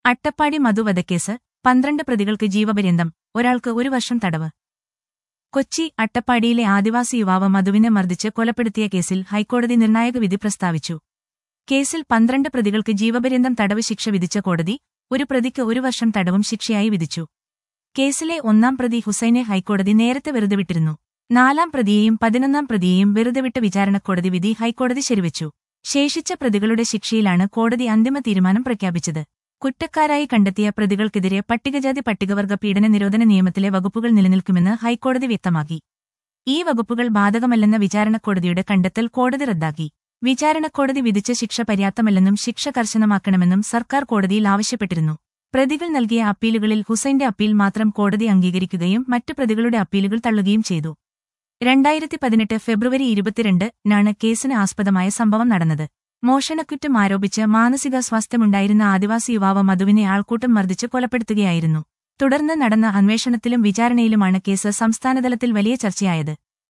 അട്ടപ്പാടി മധു വധക്കേസ് പന്ത്രണ്ട് പ്രതികൾക്ക് ജീവപര്യന്തം ഒരാൾക്ക് ഒരു വർഷം തടവ് കൊച്ചി അട്ടപ്പാടിയിലെ ആദിവാസി യുവാവ് മധുവിനെ മർദ്ദിച്ച് കൊലപ്പെടുത്തിയ കേസിൽ ഹൈക്കോടതി നിർണായക വിധി പ്രസ്താവിച്ചു കേസിൽ പന്ത്രണ്ട് പ്രതികൾക്ക് ജീവപര്യന്തം തടവ് ശിക്ഷ വിധിച്ച കോടതി ഒരു പ്രതിക്ക് ഒരു വർഷം തടവും ശിക്ഷയായി വിധിച്ചു കേസിലെ ഒന്നാം പ്രതി ഹുസൈനെ ഹൈക്കോടതി നേരത്തെ വെറുതെ വിട്ടിരുന്നു നാലാം പ്രതിയെയും പതിനൊന്നാം പ്രതിയെയും വെറുതെ വിട്ട വിചാരണക്കോടതി വിധി ഹൈക്കോടതി ശരിവച്ചു ശേഷിച്ച പ്രതികളുടെ ശിക്ഷയിലാണ് കോടതി അന്തിമ തീരുമാനം പ്രഖ്യാപിച്ചത് കുറ്റക്കാരായി കണ്ടെത്തിയ പ്രതികൾക്കെതിരെ പട്ടികജാതി പട്ടികവർഗ പീഡന നിരോധന നിയമത്തിലെ വകുപ്പുകൾ നിലനിൽക്കുമെന്ന് ഹൈക്കോടതി വ്യക്തമാക്കി ഈ വകുപ്പുകൾ ബാധകമല്ലെന്ന വിചാരണക്കോടതിയുടെ കണ്ടെത്തൽ കോടതി റദ്ദാക്കി വിചാരണക്കോടതി വിധിച്ച ശിക്ഷ പര്യാപ്തമല്ലെന്നും ശിക്ഷ കർശനമാക്കണമെന്നും സർക്കാർ കോടതിയിൽ ആവശ്യപ്പെട്ടിരുന്നു പ്രതികൾ നൽകിയ അപ്പീലുകളിൽ ഹുസൈന്റെ അപ്പീൽ മാത്രം കോടതി അംഗീകരിക്കുകയും മറ്റു പ്രതികളുടെ അപ്പീലുകൾ തള്ളുകയും ചെയ്തു രണ്ടായിരത്തി പതിനെട്ട് ഫെബ്രുവരി ഇരുപത്തിരണ്ട് നാണ് കേസിന് ആസ്പദമായ സംഭവം നടന്നത് മോഷണക്കുറ്റം ആരോപിച്ച് മാനസികാസ്വാസ്ഥ്യമുണ്ടായിരുന്ന ആദിവാസി യുവാവ് മധുവിനെ ആൾക്കൂട്ടം മർദ്ദിച്ച് കൊലപ്പെടുത്തുകയായിരുന്നു തുടർന്ന് നടന്ന അന്വേഷണത്തിലും വിചാരണയിലുമാണ് കേസ് സംസ്ഥാനതലത്തിൽ വലിയ ചർച്ചയായത്